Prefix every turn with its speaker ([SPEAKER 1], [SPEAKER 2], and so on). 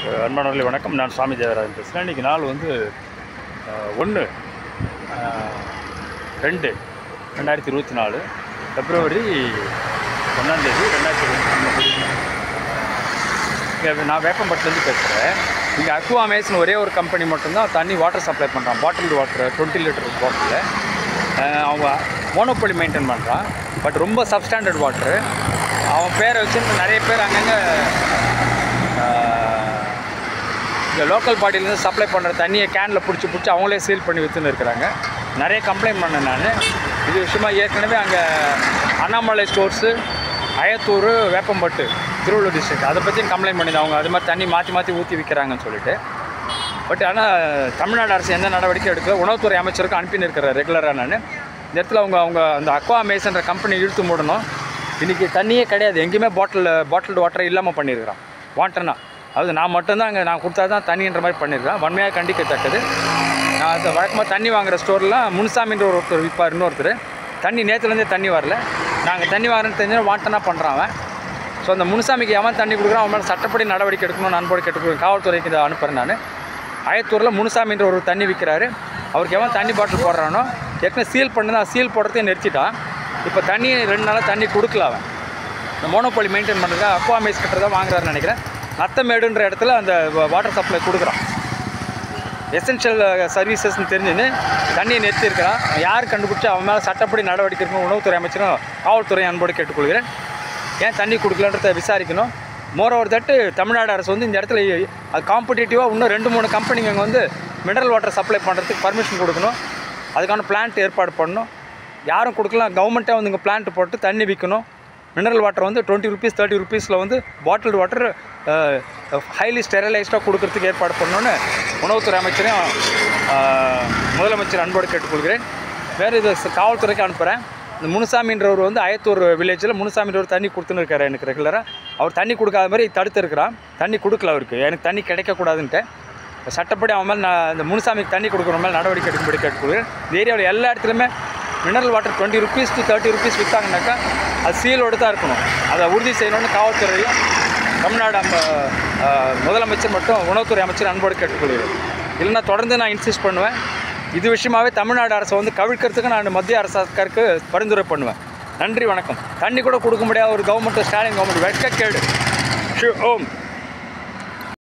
[SPEAKER 1] அஹ் அன்பானவர்களே வணக்கம் நான் சுவாமி தேவராஜன் பேசுகிறேன் இன்றைக்கி நாள் வந்து ஒன்று ரெண்டு ரெண்டாயிரத்தி இருபத்தி நாலு பிப்ரவரி ஒன்றாந்தேதி ரெண்டாயிரத்தி இருபத்தி இங்கே நான் வேப்பம்பட்டிலேருந்து பேசுகிறேன் இங்கே அக்வா மேஸ்னு ஒரே ஒரு கம்பெனி மட்டும்தான் தண்ணி வாட்டர் சப்ளை பண்ணுறான் bottle water twenty litre bottle அவங்க மோனோப்பொலி மெயின்டைன் பண்ணுறான் பட் ரொம்ப சப்ஸ்டாண்டர்ட் வாட்ரு அவன் பேரை வச்சு நிறைய பேர் அங்கங்கே இந்த லோக்கல் பாட்டிலேருந்து சப்ளை பண்ணுற தண்ணியை கேனில் பிடிச்சி பிடிச்சி அவங்களே சீல் பண்ணி விற்றுன்னு இருக்கிறாங்க நிறைய கம்ப்ளைண்ட் பண்ணேன் நான் இது விஷயமா ஏற்கனவே அங்கே அண்ணாமலை ஸ்டோர்ஸு அயத்தூர் வேப்பம்பட்டு திருவள்ளூர் டிஸ்ட்ரிக்ட் அதை பற்றியும் கம்ப்ளைண்ட் பண்ணியிருந்தேன் அவங்க அது மாதிரி தண்ணி மாற்றி மாற்றி ஊற்றி விற்கிறாங்கன்னு சொல்லிட்டு பட் ஆனால் தமிழ்நாடு அரசு எந்த நடவடிக்கை எடுக்கல உணவுத்துறை அமைச்சருக்கு அனுப்பின்னு இருக்கிறேன் ரெகுலராக நான் இந்த இடத்துல அவங்க அவங்க அந்த அக்வா மேஸ்ன்ற கம்பெனி இழுத்து மூடணும் இன்றைக்கி தண்ணியே கிடையாது எங்கேயுமே பாட்டில் பாட்டில்டு வாட்டரை இல்லாமல் பண்ணியிருக்கிறான் வாட்டர்னா அதாவது நான் மட்டும்தான் அங்கே நான் கொடுத்தா தான் தண்ணின்ற மாதிரி பண்ணியிருக்கேன் வன்மையாக கண்டிக்கத்தக்கது நான் அந்த வழக்கமாக தண்ணி வாங்குற ஸ்டோர்லாம் முன்சாமின்ற ஒரு ஒருத்தர் விற்பார் இன்னொருத்தர் தண்ணி நேற்றுலேருந்தே தண்ணி வரல நாங்கள் தண்ணி வாங்குறேன்னு தெரிஞ்சு வாட்டனா பண்ணுறான் அவன் ஸோ அந்த முனுசாமிக்கு எவன் தண்ணி கொடுக்குறான் அவன் மேலே சட்டப்படி நடவடிக்கை எடுக்கணும்னு அன்போடு கேட்டுக்கொடுக்குறேன் காவல்துறைக்கு இதை அனுப்புகிறேன் நான் ஆயத்தூரில் முனுசாமின்ற ஒரு தண்ணி விற்கிறாரு அவருக்கு எவன் தண்ணி பாட்டில் போடுறானோ ஏற்கனவே சீல் பண்ணி தான் சீல் போடுறதையும் நிறுத்திட்டான் இப்போ தண்ணி ரெண்டு நாளாக தண்ணி கொடுக்கல அவன் இந்த மோனோபாலி மெயின்டைன் பண்ணுறதுக்கு அக்வா மேஸ் கிட்ட தான் வாங்குறாருன்னு நினைக்கிறேன் நத்தமேடுன்ற இடத்துல அந்த வாட்டர் சப்ளை கொடுக்குறான் எசென்ஷியல் சர்வீசஸ்னு தெரிஞ்சுன்னு தண்ணியை நிறுத்தியிருக்கிறான் யார் கண்டுபிடிச்சி அவன் மேலே சட்டப்படி நடவடிக்கை எடுக்கணும் உணவுத்துறை அமைச்சரும் காவல்துறை அன்போடு கேட்டுக்கொள்கிறேன் ஏன் தண்ணி கொடுக்கலன்றத விசாரிக்கணும் மோரோவர் தட்டு தமிழ்நாடு அரசு வந்து இந்த இடத்துல அது காம்படிட்டிவாக இன்னும் ரெண்டு மூணு கம்பெனிங்க இங்கே வந்து மினரல் வாட்டர் சப்ளை பண்ணுறதுக்கு பர்மிஷன் கொடுக்கணும் அதுக்கான பிளான்ட் ஏற்பாடு பண்ணணும் யாரும் கொடுக்கலாம் கவர்மெண்ட்டே வந்து இங்கே பிளான்ட் போட்டு தண்ணி விற்கணும் மினரல் வாட்டர் வந்து டுவெண்ட்டி ருபீஸ் தேர்ட்டி ருபீஸில் வந்து பாட்டில்டு வாட்டர் ஹைலி ஸ்டெரலைஸ்டாக கொடுக்கறதுக்கு ஏற்பாடு பண்ணணுன்னு உணவுத்துறை அமைச்சரையும் அஹ், முதலமைச்சர் அன்போடு கேட்டுக்கொள்கிறேன் வேறு இது ச- காவல்துறைக்கு அனுப்புகிறேன் இந்த முனுசாமின்றவர் வந்து அயத்தூர் வில்லேஜில் முனுசாமின்றவர் தண்ணி கொடுத்துன்னு இருக்காரு எனக்கு ரெகுலராக அவர் தண்ணி கொடுக்காத மாதிரி தடுத்து இருக்கிறான் தண்ணி கொடுக்கல அவருக்கு எனக்கு தண்ணி கிடைக்கக்கூடாதுன்ட்டு சட்டப்படி அவன் மேலே நான் இந்த முனுசாமிக்கு தண்ணி கொடுக்குற மேலே நடவடிக்கை எடுக்கும்படி கேட்டுக்கொள்கிறேன் இந்த ஏரியாவில் எல்லா இடத்துலையுமே mineral water twenty rupees to thirty rupees விற்றாங்கனாக்கா அது சீலோடு தான் இருக்கணும் அதை உறுதி செய்யணும்னு காவல்துறையும் தமிழ்நாடு அம்ப அஹ், முதலமைச்சர் மற்றும் உணவுத்துறை அமைச்சர் அன்போடு கேட்டுக்கொள்கிறேன் இல்லைன்னா தொடர்ந்து நான் இன்சிஸ்ட் பண்ணுவேன் இது விஷயமாவே தமிழ்நாடு அரசை வந்து கவிழ்க்கிறதுக்கு நான் மத்திய அரசுக்கு பரிந்துரை பண்ணுவேன் நன்றி வணக்கம் தண்ணி கூட கொடுக்க முடியாத ஒரு கவர்மெண்ட் ஸ்டாலின் கவர்மெண்ட் வெட்க கேடு ஷி ஓம்